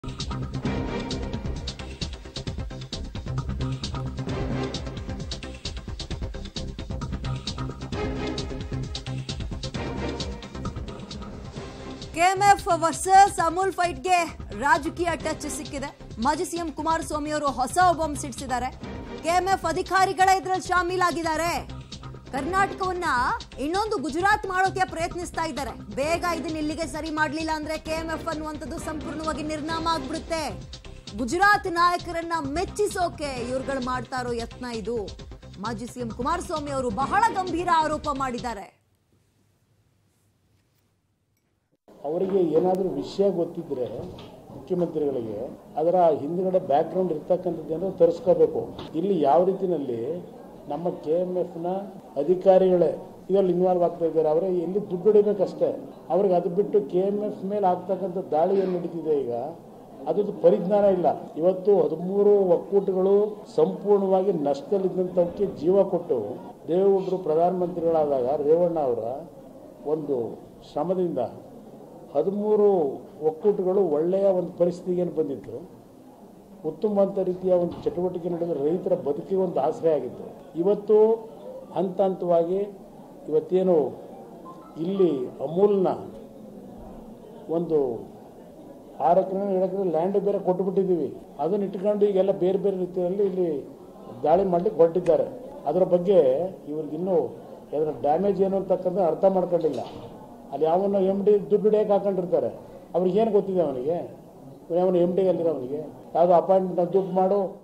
KMF versus Amul ಫೈಟ್ಗೆ ರಾಜಕೀಯ touch ಸಿಕ್ಕಿದೆ ಮಾಜಿ ಸಿಎಂ ಕುಮಾರಸ್ವಾಮಿ ಅವರು ಹೊಸ ಬಾಂಬ್ ಸಿಡಿಸಿದ್ದಾರೆ ಕೆಎಂಎಫ್ ಅಧಿಕಾರಿಗಳೇ ಇದ್ರಲ್ಲಿ ಶಾಮೀಲಾಗಿದ್ದಾರೆ ಕರ್ನಾಟಕವನ್ನ ಇನ್ನೊಂದು ಗುಜರಾತ್ ಮಾಡೋಕೆ ಪ್ರಯತ್ನಿಸ್ತಾ ಇದ್ದಾರೆ ಬೇಗ ಇದನ್ನ ಇಲ್ಲಿಗೆ ಸರಿ ಮಾಡಲಿಲ್ಲ ಅಂದ್ರೆ ಕೆಎಂಎಫ್ ಅನ್ನುವಂಥದ್ದು ಸಂಪೂರ್ಣವಾಗಿ ನಿರ್ನಾಮ ಆಗ್ಬಿಡುತ್ತೆ ಗುಜರಾತ್ ನಾಯಕರನ್ನ ಮೆಚ್ಚಿಸೋಕೆ ಇವ್ರುಗಳು ಮಾಡ್ತಾ ಇರೋ ಯತ್ನ ಇದು ಮಾಜಿ ಸಿಎಂ ಕುಮಾರಸ್ವಾಮಿ ಅವರು ಬಹಳ ಗಂಭೀರ ಆರೋಪ ಮಾಡಿದ್ದಾರೆ ಅವರಿಗೆ ಏನಾದರೂ ವಿಷಯ ಗೊತ್ತಿದ್ರೆ ಮುಖ್ಯಮಂತ್ರಿಗಳಿಗೆ ಅದರ ಹಿಂದ್ಗಡೆ ಬ್ಯಾಕ್ಗ್ರೌಂಡ್ ಇರ್ತಕ್ಕಂಥದ್ದೇನೋ ತರಿಸ್ಕೋಬೇಕು ಇಲ್ಲಿ ಯಾವ ರೀತಿನಲ್ಲಿ ನಮ್ಮ ಕೆ ಎಮ್ ಎಫ್ನ ಅಧಿಕಾರಿಗಳೇ ಇದರಲ್ಲಿ ಇನ್ವಾಲ್ವ್ ಆಗ್ತಾ ಇದ್ದಾರೆ ಅವರೇ ಎಲ್ಲಿ ದುಡ್ಡು ಹೊಡಿಬೇಕಷ್ಟೇ ಅವ್ರಿಗೆ ಅದು ಬಿಟ್ಟು ಕೆ ಎಮ್ ಎಫ್ ಮೇಲೆ ಆಗ್ತಕ್ಕಂಥ ದಾಳಿ ಏನು ನಡೀತಿದೆ ಈಗ ಅದ್ರದ್ದು ಪರಿಜ್ಞಾನ ಇಲ್ಲ ಇವತ್ತು ಹದಿಮೂರು ಒಕ್ಕೂಟಗಳು ಸಂಪೂರ್ಣವಾಗಿ ನಷ್ಟದಲ್ಲಿದ್ದಂಥವಕ್ಕೆ ಜೀವ ಕೊಟ್ಟು ದೇವೇಗೌಡರು ಪ್ರಧಾನಮಂತ್ರಿಗಳಾದಾಗ ರೇವಣ್ಣ ಅವರ ಒಂದು ಶ್ರಮದಿಂದ ಹದಿಮೂರು ಒಕ್ಕೂಟಗಳು ಒಳ್ಳೆಯ ಒಂದು ಪರಿಸ್ಥಿತಿಗೆ ಬಂದಿತ್ತು ಉತ್ತಮವಂತ ರೀತಿಯ ಒಂದು ಚಟುವಟಿಕೆ ನಡೆದ ರೈತರ ಬದುಕಿಗೆ ಒಂದು ಆಶ್ರಯ ಆಗಿತ್ತು ಇವತ್ತು ಹಂತ ಹಂತವಾಗಿ ಇವತ್ತೇನು ಇಲ್ಲಿ ಅಮೂಲ್ನ ಒಂದು ಆರು ಎಕರೆ ಏಳು ಎಕರೆ ಲ್ಯಾಂಡ್ ಬೇರೆ ಕೊಟ್ಟುಬಿಟ್ಟಿದ್ದೀವಿ ಅದನ್ನ ಇಟ್ಕೊಂಡು ಈಗೆಲ್ಲ ಬೇರೆ ಬೇರೆ ರೀತಿಯಲ್ಲಿ ಇಲ್ಲಿ ದಾಳಿ ಮಾಡಲಿಕ್ಕೆ ಹೊರಟಿದ್ದಾರೆ ಅದರ ಬಗ್ಗೆ ಇವ್ರಿಗಿನ್ನೂ ಅದರ ಡ್ಯಾಮೇಜ್ ಏನು ಅಂತಕ್ಕಂಥ ಅರ್ಥ ಮಾಡ್ಕೊಂಡಿಲ್ಲ ಅಲ್ಲಿ ಯಾವನ್ನ ಎಮ್ ಡಿ ದುಡ್ಡು ಹಿಡಿಯಕ್ಕೆ ಹಾಕೊಂಡಿರ್ತಾರೆ ಅವ್ರಿಗೆ ಏನು ಗೊತ್ತಿದೆ ಅವನಿಗೆ ಅವನು ಎಮ್ ಡಿ ಅಲ್ಲಿರೋ ಅವನಿಗೆ ಯಾವುದೋ ಅಪಾಯಿಂಟ್ಮೆಂಟ್ ದುಡ್ಡು ಮಾಡು